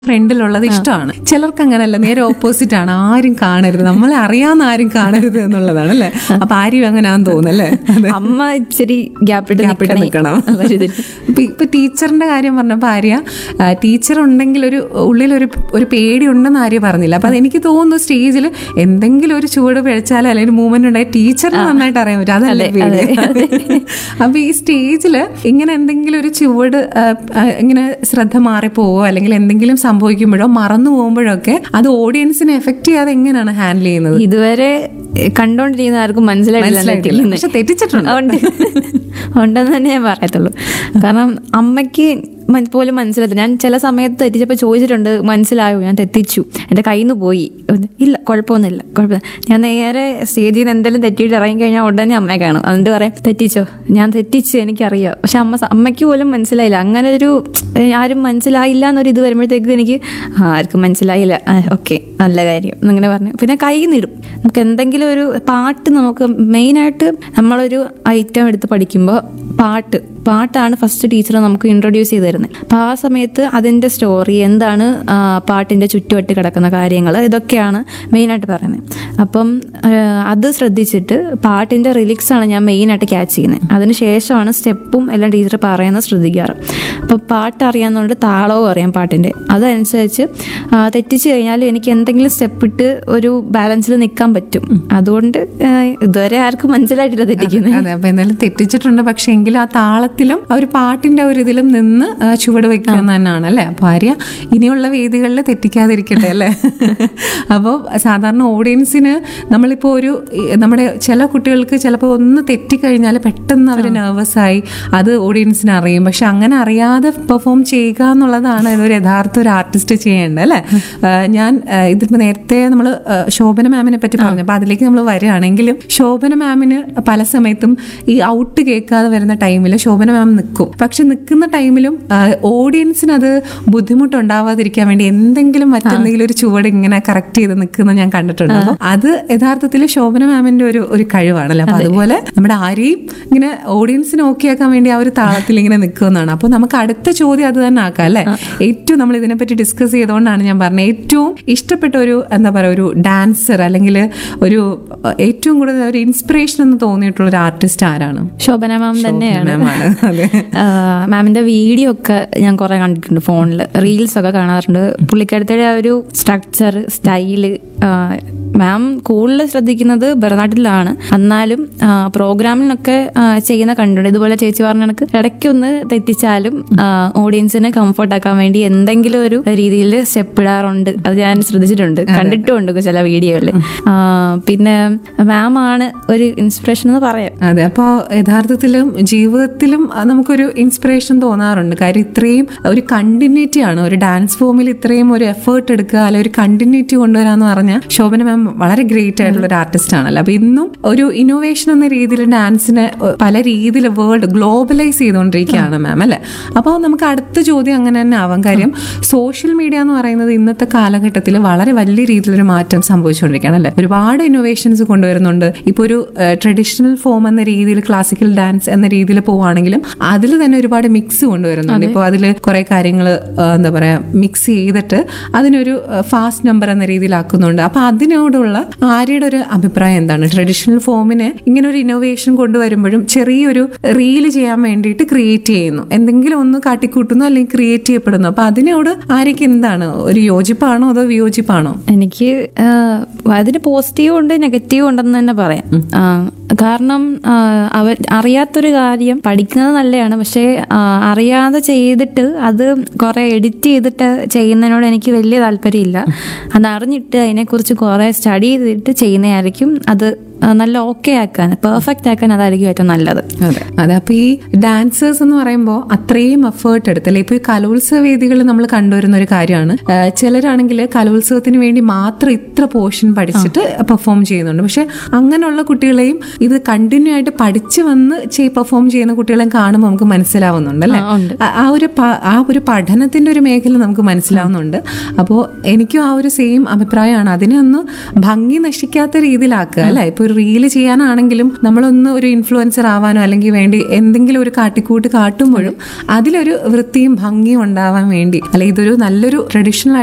ഫ്രണ്ടിലുള്ളത് ഇഷ്ടമാണ് ചിലർക്ക് അങ്ങനല്ല നേരെ ഓപ്പോസിറ്റ് ആണ് ആരും കാണരുത് നമ്മളെ അറിയാവുന്ന ആരും കാണരുത് എന്നുള്ളതാണ് അല്ലേ അപ്പൊ ആരും അങ്ങനെയാന്ന് തോന്നുന്നല്ലേ അതെ അമ്മ ഇച്ചിരി ഗ്യാപ്പിട്ട് ഗ്യാപ്പിട്ട് നിൽക്കണം ഇപ്പൊ ഇപ്പൊ ടീച്ചറിന്റെ കാര്യം പറഞ്ഞപ്പോ ആര്യ ആ, ടീച്ചർ ഉണ്ടെങ്കിൽ ഒരു ഉള്ളിൽ ഒരു ഒരു പേടി ഉണ്ടെന്ന് ആര്യ പറഞ്ഞില്ല അപ്പൊ അതെനിക്ക് തോന്നുന്നു സ്റ്റേജിൽ എന്തെങ്കിലും ഒരു ചുവട് പിഴച്ചാൽ അല്ലെങ്കിൽ മൂവ്മെന്റ് ഉണ്ടായി ടീച്ചറിന് നന്നായിട്ട് അറിയാൻ പറ്റും അതല്ലേ പേടി അപ്പൊ ഈ സ്റ്റേജില് ഇങ്ങനെ എന്തെങ്കിലും ഒരു ചുവട് ആ, ആ, ഇങ്ങനെ ശ്രദ്ധ മാറിപ്പോവോ അല്ലെങ്കിൽ എന്തെങ്കിലും സംഭവിക്കുമ്പോഴോ മറന്നു പോകുമ്പോഴൊക്കെ അത് ഓഡിയൻസിനെ എഫക്ട് ചെയ്യാതെ എങ്ങനെയാണ് ഹാൻഡിൽ ചെയ്യുന്നത് ഇതുവരെ കണ്ടോണ്ടിരിക്കുന്ന ആർക്കും മനസ്സിലായിട്ടില്ല മനസ്സിലായിട്ടില്ല. തെറ്റിക്കുന്നത്. പക്ഷെ തെറ്റിച്ചിട്ടുണ്ട്. ഉണ്ട് ഉണ്ടെന്ന് തന്നെ ഞാൻ പറയത്തുള്ളൂ കാരണം അമ്മയ്ക്ക് മൻ- പോലും മനസ്സിലായില്ല ഞാൻ ചില സമയത്ത് തെറ്റിച്ചപ്പോൾ ചോദിച്ചിട്ടുണ്ട് മനസ്സിലായോ ഞാൻ തെറ്റിച്ചു എൻ്റെ കയ്യിൽ നിന്ന് പോയി ഇല്ല കുഴപ്പമൊന്നുമില്ല കുഴപ്പമില്ല ഞാൻ നേരെ സ്റ്റേജിൽ നിന്ന് എന്തെങ്കിലും തെറ്റിയിട്ട് ഇറങ്ങി കഴിഞ്ഞാൽ ഉടനെ അമ്മയെ കാണും എന്നിട്ട് പറയാം തെറ്റിച്ചോ ഞാൻ തെറ്റിച്ചു എനിക്കറിയാം പക്ഷെ അമ്മ സ- അമ്മയ്ക്ക് പോലും മനസ്സിലായില്ല അങ്ങനെ ഒരു ഏ, ആരും മനസ്സിലായില്ല എന്നൊരു ഇത് വരുമ്പോഴത്തേക്ക് എനിക്ക് ആ, ആർക്കും മനസ്സിലായില്ല ഓക്കെ നല്ല കാര്യം എന്നിങ്ങനെ പറഞ്ഞു പിന്നെ കൈ നിടും നമുക്ക് എന്തെങ്കിലും ഒരു പാട്ട് നമുക്ക് മെയിനായിട്ട് നമ്മളൊരു ഐറ്റം എടുത്ത് പഠിക്കുമ്പോൾ പാട്ട് പാട്ടാണ് ഫസ്റ്റ് ടീച്ചർ നമുക്ക് ഇൻട്രൊഡ്യൂസ് ചെയ്ത് തരുന്നത് അപ്പം ആ സമയത്ത് അതിൻ്റെ സ്റ്റോറി എന്താണ് ആ, പാട്ടിൻ്റെ ചുറ്റുവട്ട് കിടക്കുന്ന കാര്യങ്ങൾ ഇതൊക്കെയാണ് മെയിനായിട്ട് പറയുന്നത് അപ്പം ആ, അത് ശ്രദ്ധിച്ചിട്ട് പാട്ടിൻ്റെ റിലിക്സാണ് ഞാൻ മെയിനായിട്ട് ക്യാച്ച് ചെയ്യുന്നത് അതിന് ശേഷമാണ് സ്റ്റെപ്പും എല്ലാം ടീച്ചർ പറയുന്നത് ശ്രദ്ധിക്കാറ് അപ്പോൾ പാട്ട് അറിയാവുന്നതുകൊണ്ട് താളവും അറിയാം പാട്ടിൻ്റെ അതനുസരിച്ച് ആ, തെറ്റിച്ച് കഴിഞ്ഞാൽ എനിക്ക് എന്തെങ്കിലും സ്റ്റെപ്പ് ഇട്ട് ഒരു ബാലൻസിൽ നിൽക്കാൻ പറ്റും അതുകൊണ്ട് ആ, ഇതുവരെ ആർക്കും മനസ്സിലായിട്ടില്ല തെറ്റിക്കുന്നത് അതെ അപ്പൊ എന്തായാലും തെറ്റിച്ചിട്ടുണ്ട് പക്ഷെ എങ്കിലും ആ താളത്തിലും ആ ഒരു പാട്ടിന്റെ ഒരു ഇതിലും നിന്ന് ആ, ചുവട് വെക്കുക എന്ന് തന്നെയാണ് അല്ലെ അപ്പൊ ആര്യ ഇനിയുള്ള വേദികളിൽ തെറ്റിക്കാതിരിക്കട്ടെ അല്ലെ അപ്പോൾ സാധാരണ ഓഡിയൻസിന് നമ്മളിപ്പോ ഒരു ഈ, നമ്മുടെ ചില കുട്ടികൾക്ക് ചിലപ്പോൾ ഒന്ന് തെറ്റിക്കഴിഞ്ഞാൽ പെട്ടെന്ന് അവർ നെർവസ് ആയി അത് ഓഡിയൻസിന് അറിയും പക്ഷെ അങ്ങനെ അറിയാതെ പെർഫോം ചെയ്യുക എന്നുള്ളതാണ് ഒരു യഥാർത്ഥ ഒരു ആർട്ടിസ്റ്റ് ചെയ്യേണ്ടത് അല്ലെ ഞാൻ ആ, ഇതിപ്പോ നേരത്തെ നമ്മൾ ശോഭന മാമിനെ പറ്റി പറഞ്ഞു അപ്പൊ അതിലേക്ക് നമ്മൾ വരികയാണെങ്കിലും ശോഭന മാമിന് പല സമയത്തും ഈ ഔട്ട് കേൾക്കാതെ വരുന്ന ടൈമിൽ ശോഭന മാം നിൽക്കും പക്ഷെ നിൽക്കുന്ന ടൈമിലും ഓഡിയൻസിന് അത് ബുദ്ധിമുട്ടുണ്ടാവാതിരിക്കാൻ വേണ്ടി എന്തെങ്കിലും മറ്റെന്തെങ്കിലും ഒരു ചുവട് ഇങ്ങനെ കറക്റ്റ് ചെയ്ത് നിൽക്കുന്ന ഞാൻ കണ്ടിട്ടുണ്ട് അപ്പൊ അത് യഥാർത്ഥത്തിൽ ശോഭന മാമിന്റെ ഒരു ഒരു കഴിവാണല്ലോ അപ്പൊ അതുപോലെ നമ്മുടെ ആരെയും ഇങ്ങനെ ഓഡിയൻസിനെ ഓക്കെ ആക്കാൻ വേണ്ടി ആ ഒരു താളത്തിൽ ഇങ്ങനെ നിൽക്കുന്നതാണ് അപ്പൊ നമുക്ക് അടുത്ത ചോദ്യം അത് തന്നെ ആക്കാം അല്ലെ ഏറ്റവും നമ്മൾ ഇതിനെപ്പറ്റി ഡിസ്കസ് ചെയ്തുകൊണ്ടാണ് ഞാൻ പറഞ്ഞത് ഏറ്റവും ഇഷ്ടപ്പെട്ട ഒരു എന്താ പറയുക ഒരു ഡാൻസർ അല്ലെങ്കിൽ ഒരു അഹ്, ഏറ്റവും കൂടുതൽ ഒരു ഇൻസ്പിറേഷൻ എന്ന് തോന്നിയിട്ടുള്ള ഒരു ആർട്ടിസ്റ്റ് ആരാണ് ശോഭന മാം തന്നെയാണ് മാമാണ് അതെ ആ, മാമിന്റെ വീഡിയോ ഒക്കെ ഞാൻ കുറെ കണ്ടിട്ടുണ്ട് ഫോണിൽ റീൽസ് ഒക്കെ കാണാറുണ്ട് പുള്ളിക്കാരത്തിയുടെ ആ ഒരു സ്ട്രക്ചർ സ്റ്റൈല് മാം കൂടുതൽ ശ്രദ്ധിക്കുന്നത് ഭരതനാട്യത്തിലാണ് എന്നാലും ആ, പ്രോഗ്രാമിനൊക്കെ ആ, ചെയ്യുന്ന കണ്ടിട്ടുണ്ട് ഇതുപോലെ ചേച്ചി പറഞ്ഞ കണക്ക് ഇടയ്ക്കൊന്ന് തെറ്റിച്ചാലും ഓഡിയൻസിനെ കംഫർട്ട് ആക്കാൻ വേണ്ടി എന്തെങ്കിലും ഒരു രീതിയിൽ സ്റ്റെപ്പ് ഇടാറുണ്ട് അത് ഞാൻ ശ്രദ്ധിച്ചിട്ടുണ്ട് കണ്ടിട്ടുമുണ്ട് ചില വീഡിയോയിൽ പിന്നെ മാം ആണ് ഒരു ഇൻസ്പിറേഷൻ എന്ന് പറയാം അതെ അപ്പോൾ യഥാർത്ഥത്തിലും ജീവിതത്തിലും അഹ് നമുക്കൊരു ഇൻസ്പിറേഷൻ തോന്നാറുണ്ട് കാര്യം ഇത്രയും ഒരു കണ്ടിന്യൂറ്റി ആണ് ഒരു ഡാൻസ് ഫോമിൽ ഇത്രയും ഒരു എഫേർട്ട് എടുക്കുക അല്ലെ ഒരു കണ്ടിന്യൂറ്റി കൊണ്ടുവരാന്ന് പറഞ്ഞാൽ ശോഭന മാം വളരെ ഗ്രേറ്റ് ആയിട്ടുള്ള ഒരു ആർട്ടിസ്റ്റ് ആണല്ലോ അപ്പൊ ഇന്നും ഒരു ഇന്നോവേഷൻ എന്ന രീതിയിൽ ഡാൻസിനെ അഹ് പല രീതിയിൽ വേൾഡ് ഗ്ലോബലൈസ് ചെയ്തുകൊണ്ടിരിക്കുകയാണ് മാം അല്ലെ അപ്പോൾ നമുക്ക് അടുത്ത ചോദ്യം അങ്ങനെ തന്നെ ആവാം കാര്യം സോഷ്യൽ മീഡിയ എന്ന് പറയുന്നത് ഇന്നത്തെ കാലഘട്ടത്തിൽ വളരെ വലിയ രീതിയിലൊരു മാറ്റം സംഭവിച്ചുകൊണ്ടിരിക്കുകയാണ് അല്ലെ ഒരുപാട് ഇന്നോവേഷൻസ് കൊണ്ടുവരുന്നുണ്ട് ഇപ്പോൾ ഒരു ട്രഡീഷണൽ ഫോം എന്ന രീതിയിൽ ക്ലാസിക്കൽ ഡാൻസ് എന്ന രീതിയിൽ പോവുകയാണെങ്കിലും അതിൽ തന്നെ ഒരുപാട് മിക്സ് കൊണ്ടുവരുന്നുണ്ട് ഇപ്പോൾ അതിൽ കുറെ കാര്യങ്ങൾ എന്താ പറയാ മിക്സ് ചെയ്തിട്ട് അതിനൊരു ഫാസ്റ്റ് നമ്പർ എന്ന രീതിയിലാക്കുന്നുണ്ട് അപ്പൊ അതിനോടുള്ള ആര്യയുടെ ഒരു അഭിപ്രായം എന്താണ് ട്രഡീഷണൽ ഫോമിന് ഇങ്ങനെ ഒരു ഇന്നോവേഷൻ കൊണ്ടുവരുമ്പോഴും ചെറിയൊരു റീല് ചെയ്യാൻ വേണ്ടിയിട്ട് ക്രിയേറ്റ് ചെയ്യുന്നു എന്തെങ്കിലും ഒന്ന് കാട്ടിക്കൂട്ടുന്നു അല്ലെങ്കിൽ ക്രിയേറ്റ് ചെയ്യപ്പെടുന്നു അപ്പൊ അതിനോട് ആര്യക്ക് എന്താണ് ഒരു യോജിപ്പാണോ അതോ വിയോജിപ്പാണോ എനിക്ക് ആഹ്, അതിന് പോസിറ്റീവ് ഉണ്ട് നെഗറ്റീവ് ഉണ്ടെന്ന് തന്നെ പറയാം ആഹ്, കാരണം ആഹ്, അവർ അറിയാത്തൊരു കാര്യം പഠിക്കുന്നത് നല്ലതാണ് പക്ഷേ ആഹ്, അറിയാതെ ചെയ്തിട്ട് അത് കുറെ എഡിറ്റ് ചെയ്തിട്ട് ചെയ്യുന്നതിനോട് എനിക്ക് വലിയ താല്പര്യമില്ല അത് അറിഞ്ഞിട്ട് അതിനെക്കുറിച്ച് കുറെ സ്റ്റഡി ചെയ്തിട്ട് ചെയ്യുന്നതായിരിക്കും അത് ആഹ്, നല്ല ഓക്കെ ആക്കാൻ പെർഫെക്റ്റ് ആക്കാൻ അതായിരിക്കും ഏറ്റവും നല്ലത് അതെ അതെ അപ്പൊ ഈ ഡാൻസേഴ്സ് എന്ന് പറയുമ്പോൾ അത്രയും എഫേർട്ട് എടുത്തല്ലേ ഇപ്പൊ ഈ കലോത്സവ വേദികളിൽ നമ്മൾ കണ്ടുവരുന്ന ഒരു കാര്യമാണ് ആ, ചിലരാണെങ്കിൽ കലോത്സവത്തിന് വേണ്ടി മാത്രം ഇത്ര പോർഷൻ പഠിച്ചിട്ട് പെർഫോം ചെയ്യുന്നുണ്ട് പക്ഷെ അങ്ങനെയുള്ള കുട്ടികളെയും ഇത് കണ്ടിന്യൂ ആയിട്ട് പഠിച്ചു വന്ന് പെർഫോം ചെയ്യുന്ന കുട്ടികളെയും കാണുമ്പോൾ നമുക്ക് മനസ്സിലാവുന്നുണ്ട് അല്ലേ ആ, ഉണ്ട്. ആ- ആ ഒരു പ- ആ ഒരു പഠനത്തിന്റെ ഒരു മേഖല നമുക്ക് മനസ്സിലാവുന്നുണ്ട് അപ്പോൾ എനിക്കും ആ ഒരു സെയിം അഭിപ്രായമാണ് അതിനെ ഒന്ന് ഭംഗി നശിക്കാത്ത രീതിയിലാക്കുക അല്ലെ ഇപ്പൊ ഒരു ഒരു റീല് ചെയ്യാനാണെങ്കിലും നമ്മളൊന്ന് ഒരു ഇൻഫ്ലുവൻസർ ആവാനോ അല്ലെങ്കിൽ വേണ്ടി എന്തെങ്കിലും ഒരു കാട്ടിക്കൂട്ട് കാട്ടുമ്പോഴും അതിലൊരു വൃത്തിയും ഭംഗിയും ഉണ്ടാവാൻ വേണ്ടി അല്ലെ ഇതൊരു നല്ലൊരു ട്രഡീഷണൽ